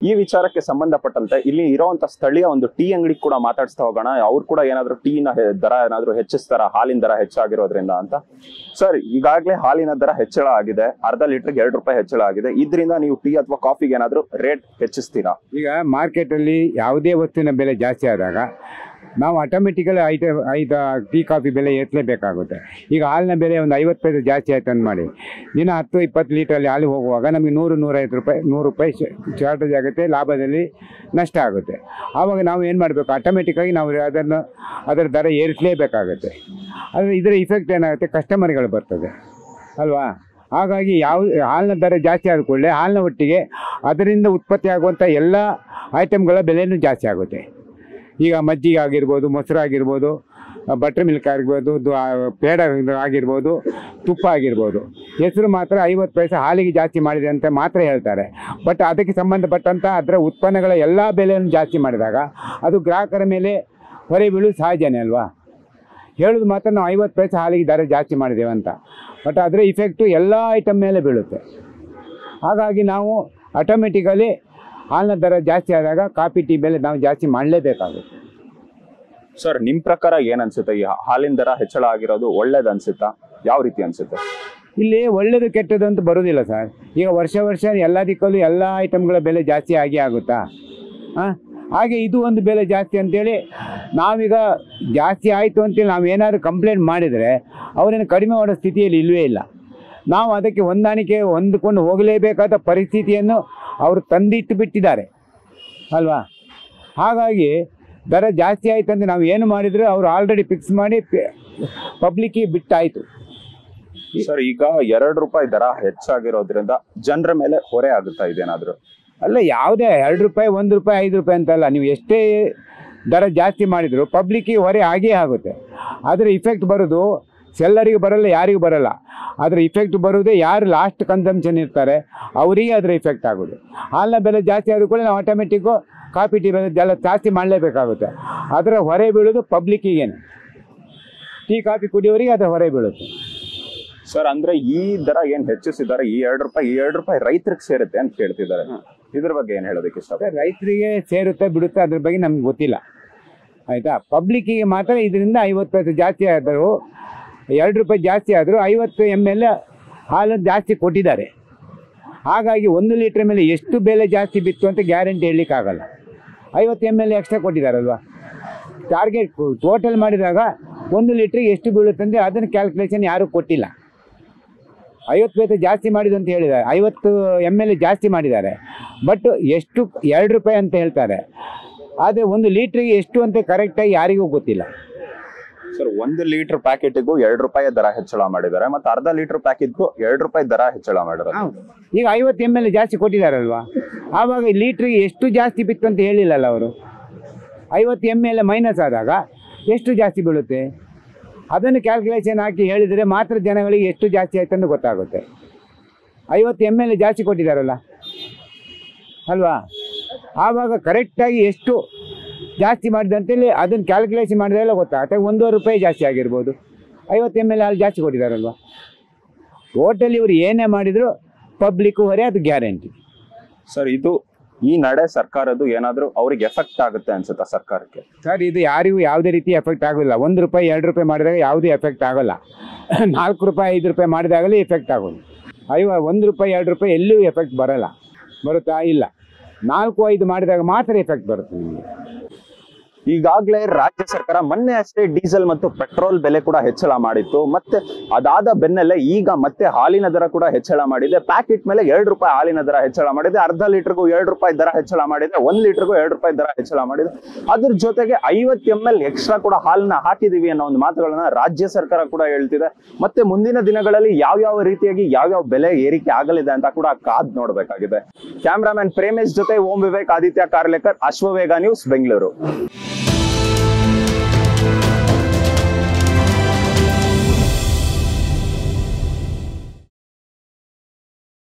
ಈ ವಿಚಾರಕ್ಕೆ ಸಂಬಂಧಪಟ್ಟಂತೆ ಇಲ್ಲಿ ಇರುವಂತ ಸ್ಥಳೀಯ ಒಂದು ಟೀ ಅಂಗಡಿ ಕೂಡ ಮಾತಾಡಿಸ್ತಾ ಹೋಗೋಣ ಅವ್ರು ಕೂಡ ಏನಾದ್ರು ಟೀನ ಹೆ- ದರ ಏನಾದ್ರು ಹೆಚ್ಚಿಸ್ತಾರ ಹಾಲಿನ ದರ ಹೆಚ್ಚಾಗಿರೋದ್ರಿಂದ ಅಂತ ಸರ್ ಈಗಾಗಲೇ ಹಾಲಿನ ದರ ಹೆಚ್ಚಳ ಆಗಿದೆ ಅರ್ಧ ಲೀಟರ್ಗೆ ಎರಡು ರೂಪಾಯಿ ಹೆಚ್ಚಳ ಆಗಿದೆ ಇದರಿಂದ ನೀವು ಟೀ ಅಥವಾ ಕಾಫಿಗೆ ಏನಾದ್ರು ರೇಟ್ ಹೆಚ್ಚಿಸ್ತೀರಾ ಈಗ ಮಾರ್ಕೆಟಲ್ಲಿ ಯಾವುದೇ ವಸ್ತುವಿನ ಬೆಲೆ ಜಾಸ್ತಿ ಆದಾಗ ನಾವು ಆಟೋಮೆಟಿಕಲಿ ಐಟ ಐಟ ಟೀ ಕಾಫಿ ಬೆಲೆ ಏರ್ಲೇಬೇಕಾಗುತ್ತೆ ಈಗ ಹಾಲಿನ ಬೆಲೆ ಒಂದು ಐವತ್ತು ಪೈಸೆ ಜಾಸ್ತಿ ಆಯ್ತು ಅಂತ ಮಾಡಿ ದಿನ ಹತ್ತು ಇಪ್ಪತ್ತು ಲೀಟ್ರಲ್ಲಿ ಹಾಲು ಹೋಗುವಾಗ ನಮಗೆ ನೂರು ನೂರೈವತ್ತು ರೂಪಾಯಿ ನೂರು ರೂಪಾಯಿ ಶಾರ್ಟೇಜ್ ಆಗುತ್ತೆ ಲಾಭದಲ್ಲಿ ನಷ್ಟ ಆಗುತ್ತೆ ಆವಾಗ ನಾವು ಏನು ಮಾಡಬೇಕು ಆಟೋಮೆಟಿಕ್ಕಾಗಿ ನಾವು ಅದನ್ನು ಅದರ ದರ ಏರಿಸಲೇಬೇಕಾಗುತ್ತೆ ಆದರೆ ಇದರ ಇಫೆಕ್ಟ್ ಏನಾಗುತ್ತೆ ಕಸ್ಟಮರ್ಗಳು ಬರ್ತದೆ ಅಲ್ವಾ ಹಾಗಾಗಿ ಯಾವ ಹಾಲಿನ ದರ ಜಾಸ್ತಿ ಆದ ಕೂಡಲೇ ಹಾಲಿನ ಒಟ್ಟಿಗೆ ಅದರಿಂದ ಉತ್ಪತ್ತಿ ಆಗುವಂಥ ಎಲ್ಲ ಐಟಮ್ಗಳ ಬೆಲೆನೂ ಜಾಸ್ತಿ ಆಗುತ್ತೆ ಈಗ ಮಜ್ಜಿಗೆ ಆಗಿರ್ಬೋದು ಮೊಸರು ಆಗಿರ್ಬೋದು ಬಟರ್ ಮಿಲ್ಕ್ ಆಗಿರ್ಬೋದು ದು- ಆ, ಪೇಡ ಇದು ಆಗಿರ್ಬೋದು ತುಪ್ಪ ಆಗಿರ್ಬೋದು ಹೆಸರು ಮಾತ್ರ ಐವತ್ತು ಪೈಸೆ ಹಾಲಿಗೆ ಜಾಸ್ತಿ ಮಾಡಿದೆ ಅಂತ ಮಾತ್ರ ಹೇಳ್ತಾರೆ ಬಟ್ ಅದಕ್ಕೆ ಸಂಬಂಧಪಟ್ಟಂಥ ಅದರ ಉತ್ಪನ್ನಗಳ ಎಲ್ಲ ಬೆಲೆಯನ್ನು ಜಾಸ್ತಿ ಮಾಡಿದಾಗ ಅದು ಗ್ರಾಹಕರ ಮೇಲೆ ಹೊರೆ ಬೀಳುವುದು ಸಹಜನೇ ಅಲ್ವಾ ಹೇಳೋದು ಮಾತ್ರ ನಾವು ಐವತ್ತು ಪೈಸೆ ಹಾಲಿಗೆ ದರ ಜಾಸ್ತಿ ಮಾಡಿದ್ದೇವೆ ಅಂತ ಬಟ್ ಅದರ ಇಫೆಕ್ಟು ಎಲ್ಲ ಐಟಮ್ ಮೇಲೆ ಬೀಳುತ್ತೆ ಹಾಗಾಗಿ ನಾವು ಆಟೋಮೆಟಿಕಲಿ ಹಾಲಿನ ದರ ಜಾಸ್ತಿ ಆದಾಗ ಕಾಫಿ ಟೀ ಬೆಲೆ ನಾವು ಜಾಸ್ತಿ ಮಾಡಲೇಬೇಕಾಗುತ್ತೆ ಸರ್ ನಿಮ್ ಪ್ರಕಾರ ಏನ್ ಅನ್ಸುತ್ತೆ ಈ ಹಾಲಿನ ದರ ಹೆಚ್ಚಳ ಆಗಿರೋದು ಒಳ್ಳೇದ್ ಅನ್ಸುತ್ತಾ ಯಾವ ರೀತಿ ಅನ್ಸುತ್ತೆ ಇಲ್ಲಿ ಒಳ್ಳೆಯದು ಕೆಟ್ಟದ್ದು ಅಂತ ಬರೋದಿಲ್ಲ ಸರ್ ಈಗ ವರ್ಷ ವರ್ಷ ಎಲ್ಲ ದಿಕ್ಕಲ್ಲೂ ಎಲ್ಲ ಐಟಮ್ಗಳ ಬೆಲೆ ಜಾಸ್ತಿ ಆಗಿ ಆಗುತ್ತಾ ಹಾಂ ಹಾಗೆ ಇದು ಒಂದು ಬೆಲೆ ಜಾಸ್ತಿ ಅಂತೇಳಿ ನಾವೀಗ ಜಾಸ್ತಿ ಆಯಿತು ಅಂತೇಳಿ ನಾವು ಏನಾದರೂ ಕಂಪ್ಲೇಂಟ್ ಮಾಡಿದರೆ ಅವರೇನು ಕಡಿಮೆ ಮಾಡೋ ಸ್ಥಿತಿಯಲ್ಲಿ ಇಲ್ಲವೇ ಇಲ್ಲ ನಾವು ಅದಕ್ಕೆ ಹೊಂದಾಣಿಕೆ ಹೊಂದಿಕೊಂಡು ಹೋಗಲೇಬೇಕಾದ ಪರಿಸ್ಥಿತಿಯನ್ನು ಅವರು ತಂದಿಟ್ಟು ಬಿಟ್ಟಿದ್ದಾರೆ ಅಲ್ವಾ ಹಾಗಾಗಿ ದರ ಜಾಸ್ತಿ ಆಯ್ತು ಅಂತ ನಾವು ಏನು ಮಾಡಿದರೆ ಅವರು ಆಲ್ರೆಡಿ ಫಿಕ್ಸ್ ಮಾಡಿ ಪಬ್ಲಿಕ್ಕಿಗೆ ಬಿಟ್ಟಾಯಿತು ಸರ್ ಈಗ ಎರಡು ರೂಪಾಯಿ ದರ ಹೆಚ್ಚಾಗಿರೋದ್ರಿಂದ ಜನರ ಮೇಲೆ ಹೊರೆ ಆಗುತ್ತಾ ಇದೇನಾದ್ರು ಅಲ್ಲ ಯಾವುದೇ ಎರಡು ರೂಪಾಯಿ ಒಂದು ರೂಪಾಯಿ ಐದು ರೂಪಾಯಿ ಅಂತಲ್ಲ ನೀವು ಎಷ್ಟೇ ದರ ಜಾಸ್ತಿ ಮಾಡಿದರೂ ಪಬ್ಲಿಕ್ಕಿಗೆ ಹೊರೆ ಆಗೇ ಆಗುತ್ತೆ ಅದರ ಇಫೆಕ್ಟ್ ಬರೋದು ಸೆಲ್ಲರಿಗೆ ಬರಲ್ಲ ಯಾರಿಗೂ ಬರಲ್ಲ ಅದರ ಇಫೆಕ್ಟ್ ಬರೋದೇ ಯಾರು ಲಾಸ್ಟ್ ಕನ್ಸಂಪ್ಷನ್ ಇರ್ತಾರೆ ಅವರಿಗೆ ಅದರ ಇಫೆಕ್ಟ್ ಆಗೋದು ಹಾಲಿನ ಬೆಲೆ ಜಾಸ್ತಿ ಆದ ಕೂಡ ನಾವು ಆಟೋಮೆಟಿಕ್ಕು ಕಾಫಿ ಟೀ ಬೆಲೆ ಎಲ್ಲ ಜಾಸ್ತಿ ಮಾಡಲೇಬೇಕಾಗುತ್ತೆ ಅದರ ಹೊರೆ ಬೀಳೋದು ಪಬ್ಲಿಕ್ಕಿಗೇನೆ ಟೀ ಕಾಫಿ ಕುಡಿಯೋರಿಗೆ ಅದರ ಹೊರೆ ಬೀಳುತ್ತೆ ಸರ್ ಅಂದ್ರೆ ಈ ದರ ಏನ್ ಹೆಚ್ಚಿಸಿದ್ದಾರೆ ಈ ಎರಡು ರೂಪಾಯಿ ಈ ಎರಡು ರೂಪಾಯಿ ರೈತರಿಗೆ ಸೇರುತ್ತೆ ಅಂತ ಕೇಳ್ತಿದ್ದಾರೆ ಇದ್ರ ಬಗ್ಗೆ ಏನ್ ಹೇಳೋದಕ್ಕೆ ಇಷ್ಟ ಮತ್ತೆ ರೈತರಿಗೆ ಸೇರುತ್ತೆ ಬಿಡುತ್ತೆ ಅದ್ರ ಬಗ್ಗೆ ನಮ್ಗೆ ಗೊತ್ತಿಲ್ಲ ಆಯಿತಾ ಪಬ್ಲಿಕ್ಕಿಗೆ ಮಾತ್ರ ಇದರಿಂದ ಐವತ್ತು ಪೈಸೆ ಜಾಸ್ತಿ ಆದರೂ ಎರಡು ರೂಪಾಯಿ ಜಾಸ್ತಿ ಆದರೂ ಐವತ್ತು ಎಮ್ ಎಲ್ ಹಾಲು ಜಾಸ್ತಿ ಕೊಟ್ಟಿದ್ದಾರೆ ಹಾಗಾಗಿ ಒಂದು ಲೀಟ್ರ್ ಮೇಲೆ ಎಷ್ಟು ಬೆಲೆ ಜಾಸ್ತಿ ಬಿತ್ತು ಅಂತ ಗ್ಯಾರಂಟಿ ಹೇಳಲಿಕ್ಕಾಗಲ್ಲ ಐವತ್ತು ಎಮ್ ಎಲ್ ಎಕ್ಸ್ಟ್ರಾ ಕೊಟ್ಟಿದ್ದಾರಲ್ವಾ ಟಾರ್ಗೆಟ್ ಟೋಟಲ್ ಮಾಡಿದಾಗ ಒಂದು ಲೀಟ್ರಿಗೆ ಎಷ್ಟು ಬೀಳುತ್ತೆ ಅಂದರೆ ಅದನ್ನು ಕ್ಯಾಲ್ಕುಲೇಷನ್ ಯಾರೂ ಕೊಟ್ಟಿಲ್ಲ ಐವತ್ತು ಪೈಸೆ ಜಾಸ್ತಿ ಮಾಡಿದ್ದು ಅಂತ ಹೇಳಿದ್ದಾರೆ ಐವತ್ತು ಎಮ್ ಎಲ್ ಜಾಸ್ತಿ ಮಾಡಿದ್ದಾರೆ ಬಟ್ ಎಷ್ಟು ಎರಡು ರೂಪಾಯಿ ಅಂತ ಹೇಳ್ತಾರೆ ಆದರೆ ಒಂದು ಲೀಟ್ರಿಗೆ ಎಷ್ಟು ಅಂತ ಕರೆಕ್ಟಾಗಿ ಯಾರಿಗೂ ಗೊತ್ತಿಲ್ಲ ಸರ್ ಒಂದು ಲೀಟರ್ ಪ್ಯಾಕೆಟ್ಗೂ ಎರಡು ರೂಪಾಯಿ ದರ ಹೆಚ್ಚಳ ಮಾಡಿದ್ದಾರೆ ಮತ್ತೆ ಅರ್ಧ ಲೀಟರ್ ಪ್ಯಾಕೆಟ್ಗೂ ಎರಡು ರೂಪಾಯಿ ದರ ಹೆಚ್ಚಳ ಮಾಡಿದ್ದಾರೆ ಈಗ ಐವತ್ತು ಎಮ್ ಎಲ್ ಜಾಸ್ತಿ ಕೊಟ್ಟಿದ್ದಾರಲ್ವಾ ಆವಾಗ ಲೀಟ್ರಿಗೆ ಎಷ್ಟು ಜಾಸ್ತಿ ಬಿತ್ತು ಅಂತ ಹೇಳಿಲ್ಲಲ್ಲ ಅವರು ಐವತ್ತು ಎಮ್ ಎಲ್ ಮೈನಸ್ ಆದಾಗ ಎಷ್ಟು ಜಾಸ್ತಿ ಬೀಳುತ್ತೆ ಅದನ್ನು ಕ್ಯಾಲ್ಕುಲೇಷನ್ ಹಾಕಿ ಹೇಳಿದರೆ ಮಾತ್ರ ಜನಗಳಿಗೆ ಎಷ್ಟು ಜಾಸ್ತಿ ಆಯ್ತು ಅಂತ ಗೊತ್ತಾಗುತ್ತೆ ಐವತ್ತು ಎಮ್ ಎಲ್ ಜಾಸ್ತಿ ಕೊಟ್ಟಿದ್ದಾರಲ್ಲ ಅಲ್ವಾ ಆವಾಗ ಕರೆಕ್ಟಾಗಿ ಎಷ್ಟು ಜಾಸ್ತಿ ಮಾಡಿದಂತೇಳಿ ಅದನ್ನು ಕ್ಯಾಲ್ಕುಲೇಷನ್ ಮಾಡಿದೆಲ್ಲ ಗೊತ್ತಾಗುತ್ತೆ ಒಂದೂವರೆ ರೂಪಾಯಿ ಜಾಸ್ತಿ ಆಗಿರ್ಬೋದು ಐವತ್ತು ಎಮ್ ಎಲ್ ಹಾಲು ಜಾಸ್ತಿ ಕೊಟ್ಟಿದ್ದಾರಲ್ವಾ ಟೋಟಲ್ ಇವರು ಏನೇ ಮಾಡಿದ್ರು ಪಬ್ಲಿಕ್ ಹೊರೆ ಅದು ಗ್ಯಾರಂಟಿ ಸರ್ ಇದು ಈ ನಡೆ ಸರ್ಕಾರದ್ದು ಏನಾದ್ರೂ ಅವ್ರಿಗೆ ಎಫೆಕ್ಟ್ ಆಗುತ್ತೆ ಅನ್ಸುತ್ತಾ ಸರ್ಕಾರಕ್ಕೆ ಸರ್ ಇದು ಯಾರಿಗೂ ಯಾವುದೇ ರೀತಿ ಎಫೆಕ್ಟ್ ಆಗೋಲ್ಲ ಒಂದು ರೂಪಾಯಿ ಎರಡು ರೂಪಾಯಿ ಮಾಡಿದಾಗ ಯಾವುದೇ ಎಫೆಕ್ಟ್ ಆಗೋಲ್ಲ ನಾಲ್ಕು ರೂಪಾಯಿ ಐದು ರೂಪಾಯಿ ಮಾಡಿದಾಗಲೇ ಎಫೆಕ್ಟ್ ಆಗೋದು ಐವ ಒಂದು ರೂಪಾಯಿ ಎರಡು ರೂಪಾಯಿ ಎಲ್ಲೂ ಎಫೆಕ್ಟ್ ಬರಲ್ಲ ಬರುತ್ತಾ ಇಲ್ಲ ನಾಲ್ಕು ಐದು ಮಾಡಿದಾಗ ಮಾತ್ರ ಎಫೆಕ್ಟ್ ಬರುತ್ತೆ ನಿಮಗೆ ಈಗಾಗಲೇ ರಾಜ್ಯ ಸರ್ಕಾರ ಮೊನ್ನೆ ಅಷ್ಟೇ ಡೀಸೆಲ್ ಮತ್ತು ಪೆಟ್ರೋಲ್ ಬೆಲೆ ಕೂಡ ಹೆಚ್ಚಳ ಮಾಡಿತ್ತು ಮತ್ತೆ ಅದಾದ ಬೆನ್ನಲ್ಲೇ ಈಗ ಮತ್ತೆ ಹಾಲಿನ ದರ ಕೂಡ ಹೆಚ್ಚಳ ಮಾಡಿದೆ ಪ್ಯಾಕೆಟ್ ಮೇಲೆ ಎರಡು ರೂಪಾಯಿ ಹಾಲಿನ ದರ ಹೆಚ್ಚಳ ಮಾಡಿದೆ ಅರ್ಧ ಲೀಟರ್ಗೂ ಎರಡು ರೂಪಾಯಿ ದರ ಹೆಚ್ಚಳ ಮಾಡಿದೆ ಒಂದ್ ಲೀಟರ್ಗೂ ಎರಡು ರೂಪಾಯಿ ದರ ಹೆಚ್ಚಳ ಮಾಡಿದೆ ಅದ್ರ ಜೊತೆಗೆ ಐವತ್ತು ಎಂ ಎಲ್ ಎಕ್ಸ್ಟ್ರಾ ಕೂಡ ಹಾಲನ್ನ ಹಾಕಿದೀವಿ ಅನ್ನೋ ಒಂದು ಮಾತುಗಳನ್ನ ರಾಜ್ಯ ಸರ್ಕಾರ ಕೂಡ ಹೇಳ್ತಿದೆ ಮತ್ತೆ ಮುಂದಿನ ದಿನಗಳಲ್ಲಿ ಯಾವ ಯಾವ ರೀತಿಯಾಗಿ ಯಾವ್ಯಾವ ಬೆಲೆ ಏರಿಕೆ ಆಗಲಿದೆ ಅಂತ ಕೂಡ ಕಾದ್ ನೋಡ್ಬೇಕಾಗಿದೆ ಕ್ಯಾಮ್ರಾಮನ್ ಪ್ರೇಮೇಶ್ ಜೊತೆ ಓಂ ವಿವೇಕ್ ಆದಿತ್ಯ ಕಾರ್ಲೇಕರ್ ಅಶ್ವವೇಗ ನ್ಯೂಸ್ ಬೆಂಗಳೂರು